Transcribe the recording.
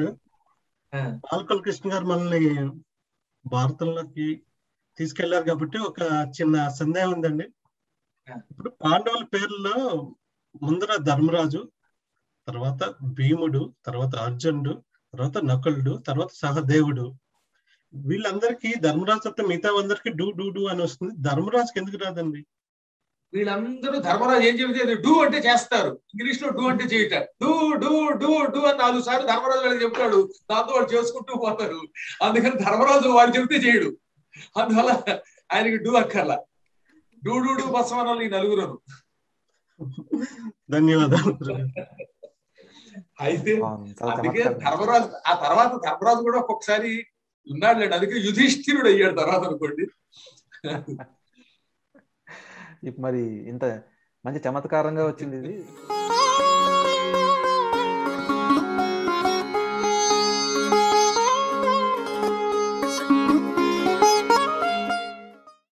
గారు ఆ. పాల్కొల్ కృష్ణ గారు మనల్ని భారతంలోకి తీసుకెళ్లారు కాబట్టి ఒక చిన్న సందేహం ఉందండి ఆ. ఇప్పుడు పాండవుల పేర్లలో ముందర ధర్మరాజు తర్వాత భీముడు తర్వాత అర్జునుడు తర్వాత నకులుడు తర్వాత సహదేవుడు వీళ్ళందరికీ ధర్మరాజు తప్ప మిగతా అందరికి డూ డూ డూ అని వస్తుంది ధర్మరాజుకి ఎందుకు రాదండి వీళ్ళందరూ ధర్మరాజు ఏం చెబితే అది డూ అంటే చేస్తారు ఇంగ్లీష్ లో డూ అంటే చేయట డూ డూ డూ డూ అని నాలుగు సార్లు ధర్మరాజు వాళ్ళకి చెప్తాడు దాంతో వాళ్ళు చేసుకుంటూ పోతారు అందుకని ధర్మరాజు వాడు చెబితే చేయడు అందువల్ల ఆయనకి డూ అక్కర్లా డూ డూ డూ బసవనాలు ఈ నలుగురు ధన్యవాదాలు అయితే బాగుంది. చాలా అందుకే చమత్కారం. ధర్మరాజు ఆ తర్వాత ధర్మరాజు కూడా ఒక్కొక్కసారి ఉన్నాడు అందుకే యుధిష్ఠిరుడు అయ్యాడు తర్వాత అనుకోండి ఇప్పుడు మరి ఇంత మంచి చమత్కారంగా వచ్చింది ఇది